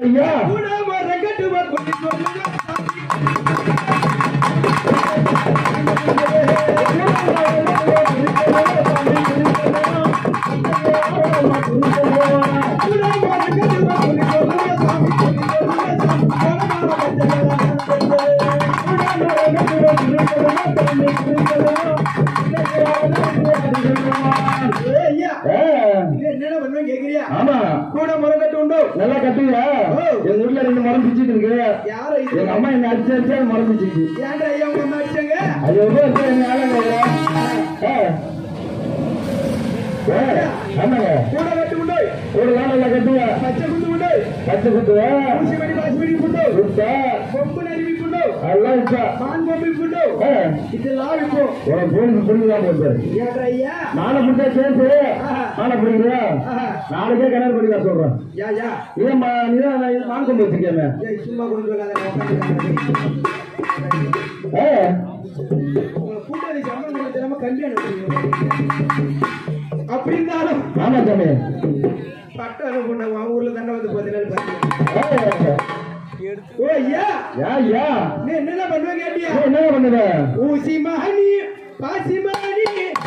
ஐயா கூட மரங்கட்டுவ கொண்டு சொல்லுங்க கூட மரங்கட்டுவ கொண்டு சொல்லுங்க சாமி கொண்டு ஐயா ஆ, இது என்னடா பண்ணுவேன் கேக்குறியா ஆமா கூட மரங்கட்டு உண்டோ நல்லா கட்டுவியா எங்க வீட்டுல ரெண்டு மரம் பிச்சுட்டு இருக்கு யாரோ இது எங்க அம்மா என்ன அடிச்சு அடிச்சு அது மரம் பிச்சுச்சு ஏன்டா ஐயா உங்க அம்மா அடிச்சாங்க அது எவ்வளவு இருக்கு எங்க ஆளுங்க ஆமாங்க கூட கட்டு உண்டோ ஒரு நாள் நல்லா கட்டுவா பச்சை குண்டு உண்டோ கட்டு குத்துவா ஊசி மணி பாசி மணி உண்டோ குத்தா கொம்பு நரிவி உண்டோ அதெல்லாம் இப்ப மான் கொம்பு உண்டோ ஆ, இதெல்லாம் இப்போ உனக்கு போலீஸ் புரிஞ்சுதான் போச்சு ஏன்டா ஐயா நாளை முடிஞ்சா சேர்த்து நாளை பிடிக்கிறியா ஆஹா. நாளைக்கே கிணறு படிக்க சொல்றேன் யா யா ஏன் மா- நீதான் நான் கொண்டு வச்சிருக்கேன் ஏய், சும்மா கொண்டு இருக்காத உட்காந்து உங்களை கூட்டாளி சம்பளம் கொடுத்து தெரியாம கல்யாணம் பண்ணுவீங்க. அப்படி இருந்தாலும் ஆமா சாமி பட்டம் பொண்ணு அவங்க ஊர்ல தானே வந்து பதினேழு ஏய், ஓ ஐயா யா யா நீ என்னென்ன பண்ணுவ கேட்டியா நீ என்ன பண்ணுவ ஊசி மணி பாசி மணி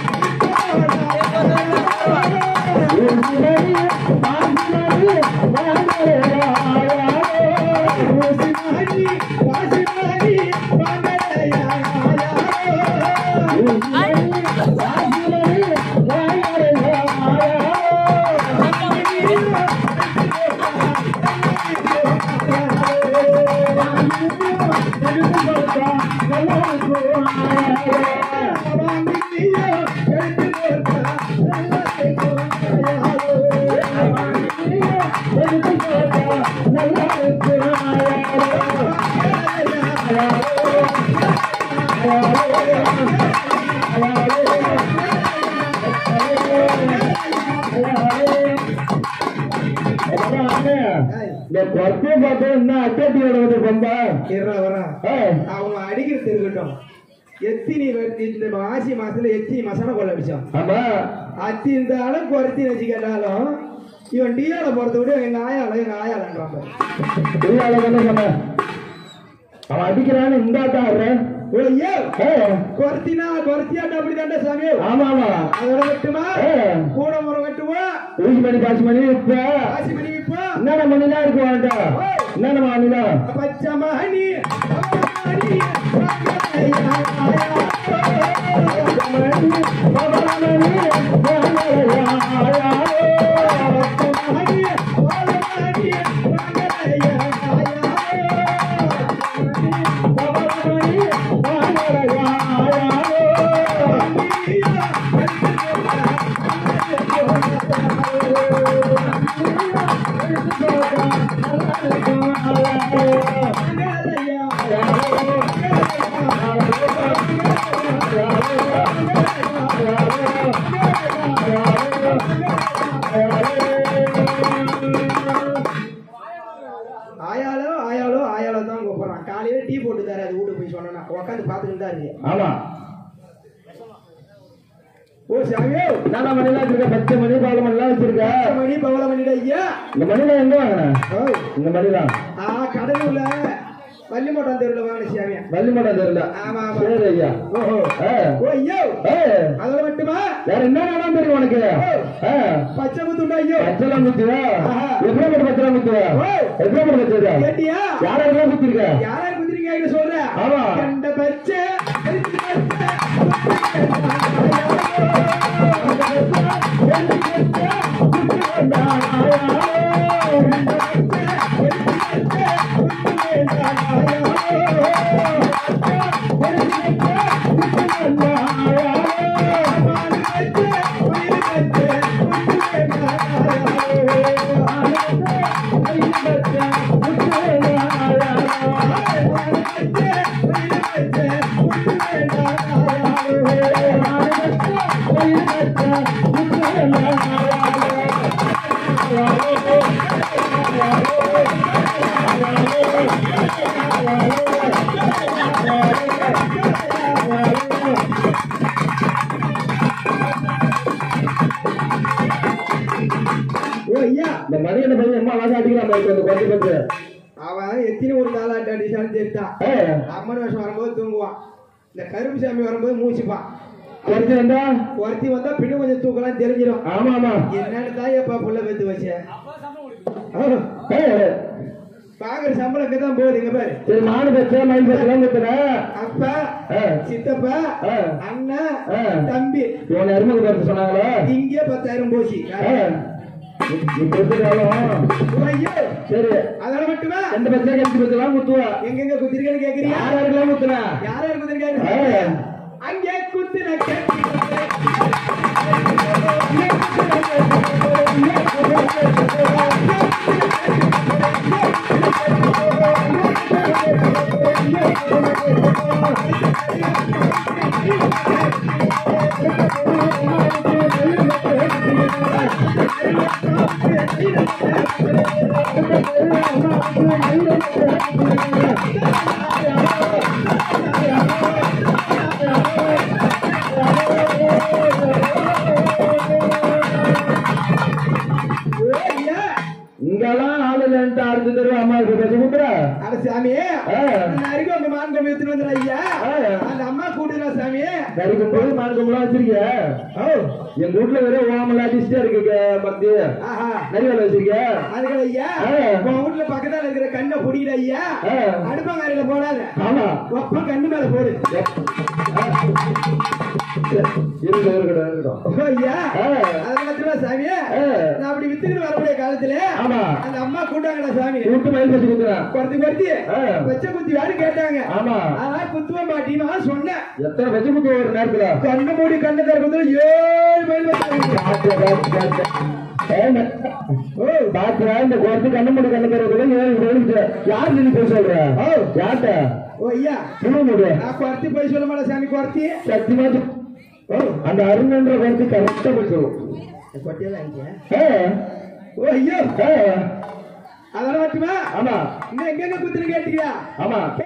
ஊசி மணி, பாசி மணி, வாங்கலையா, ஊசி மணி பாசி மணி வாங்கலையா ஊசி மணி, பாசி மணி, வாங்கலையா. இந்த கொத்து பார்த்து என்ன அட்டேட்டியோட வந்து கொம்பா இருடா, வரா. ஏய், அவங்க அடிக்கிறது இருக்கட்டும் எத்தினி வ- இந்த ஆசி மாசத்துல எத்தினி மசாலா கொள்ள அடிச்சான் ஆமா அத்தி இருந்தாலும் குறைத்தி வச்சு கேட்டாலும் இவன் டிஆல போறத விட எங்க ஆயால எங்க ஆயாலன்றாங்க திருவிழால என்ன சொன்ன அவன் அடிக்கிறான்னு இந்த ஆட்டம் ஆடுறேன் ஓ ஐயோ ஏய், குறைத்தினா குறைத்தியாட்ட அப்படி தாண்டா சாமி ஆமா ஆமா அதோட வெட்டுமா ஏய், கூட முறை வெட்டுமா ஊசி மணி பாசி மணி இப்ப ஆசி பண்ணி விப்பா என்னென்ன மணிலாம் இருக்கு வாண்ட என்னென்ன மணிலாம் பச்சை மணி மணி ஆயாலோ ஆயாலோ ஆயாலோ தான் கூப்பிடுறான் காலையில டீ போட்டு தர அது வீட்டுக்கு போய் சொன்னா உட்காந்து பாத்துக்கிட்டு தான் இருக்கு ஆமா ஓ சாமியோ என்னென்ன மணிலாம் வச்சிருக்க பச்சை மணி பால மணிலாம் வச்சிருக்க பத்து மணி பவள மணிடா ஐயா இந்த மணிலாம் எங்க வாங்கின ஓய். இந்த மணிலாம் ஆ கடலூர்ல வள்ளிமோட்டம் தெருவில் வாங்கின சாமியா வள்ளிமடம் தெரியல ஆமா ஆமா சரி ஐயா ஓஹோ ஆ. ஓ ஐயோ ஏய், அதோட மட்டுமா வேற என்ன இடம் தெரியும் உனக்கு ஆ. பச்சை முத்துண்டா ஐயோ பச்சைலாம் குத்துவா ஆஹா. எவ்வளவு போட்டு பச்சைலாம் குத்துவா ஓ. எவ்வளவு போட்டு பச்சை கேட்டியா யாரெல்லாம் குத்திருக்க யாரா குதிரிங்க சொல்ற ஆமா. கண்ட பச்சை கருத்து பச்சை, ஓ ஐயா இந்த மணியனை பையன் அம்மா வாங்க அடிக்கலாம் இந்த குழந்தை மயில் பத்து அவன் எத்தனை ஒரு நாளாட்ட அடிச்சாலும் தெரித்தான் ஆ, அம்மன் வருஷம் வரும்போது தூங்குவான் இந்த கருப்பு சாமி வரும்போது மூச்சுப்பான் குறைச்சி வந்தா ஒருத்தி வந்தா பின்ன கொஞ்சம் தூக்கலாம் தெரிஞ்சிடும் ஆமா ஆமா என்னன்னு தான் எப்பா புள்ள பெத்து வச்சேன் ஆ, பாக்குற சம்பளம் தான் போகுது இங்க பாரு சரி மாடு பச்சை மயில் பச்சை குத்துறேன் அப்பா ஆ. சித்தப்பா ஆ. அண்ணன் ஆ. தம்பி இவன் எருமக்கு பருத்து சொன்னாங்களா இங்கே பத்தாயிரம் போச்சு இப்ப எடுத்துட்டாலும் ஐயோ சரி அதெல்லாம் மட்டுமா எந்த பச்சை கழிச்சு பச்செல்லாம் குத்துவா எங்கெங்க குத்திருக்கேன்னு கேக்குறியா யார் யாருக்கெல்லாம் குத்துனா யார் யார் குத்திருக்காங்க ஆ. அங்கே குத்துன ஐயா இங்கெல்லாம் ஆளு இல்லைன்ட்டு அடுத்த தடவை அம்மாவுக்கு பச்சை குத்துறா அட சாமி ஆ. நான் அருகே உங்க மான் கோம்பு எடுத்துட்டு வந்துடுற ஐயா ஆ. அந்த அம்மா கூட்டுறா சாமி கறிக்கும் போது மான் கும்பலாம் வச்சிருக்கிய எங்க வீட்டுல வெறும் ஓமலா டிஸ்டா இருக்கு பக்தி ஆஹா நிறைய வேலை வச்சிருக்கிய அதுக்கு ஐயா ஆ. உன் வீட்டுல பக்கத்தால இருக்கிற கண்ணை பிடிக்கிற ஐயா ஆ. அடுப்பங்காரில போடாத ஆமா ஒப்ப கண்ணு மேல போடு இருக்கட்டும் இருக்கட்டும் இருக்கட்டும் ஓ, ஐயா ஆ. அதை மட்டுமா சாமி ஆ. நான் அப்படி வித்துக்கிட்டு வரக்கூடிய காலத்துல ஆமா அந்த அம்மா கூட்டாங்கடா சாமி வீட்டு மயில் பச்சை குத்துறா குறைத்து குறைத்தி ஆ. பச்சை குத்தி வேறு கேட்டாங்க ஆமா அதான் குத்துவ மாட்டின்னு நான் சொன்னேன் எத்தனை பச்சை குத்து ஒரு நேரத்துல கண்ணு மூடி கண்ணு திறக்கிறது ஏழு மைல் வச்சு பாத்து, பாத்து, பாத்து. ஏங்க, ஓ, பாத்துடா, இந்த குளத்து கண்ணு மூடி கண்ணு திறக்கிறதுல ஏழு கோயிலுக்கு. யார் நின்னு போய் சொல்ற? யார்ட்ட? ஓ ஐயா சொல்ல முடியும். நான் குறைத்தி போய் சொல்ல மாட்டேன் சாமி குறைத்தி சத்தியமா சொல். ஓ, அந்த அருணன்ற குளத்து கரெக்டா போய் சொல்லும். கொட்டியெல்லாம் ஏ, ஓ ஐயோ ஏ, அதெல்லாம் மட்டுமா ஆமா இன்னும் எங்கெங்க குத்துன்னு கேட்டீங்களா ஆமா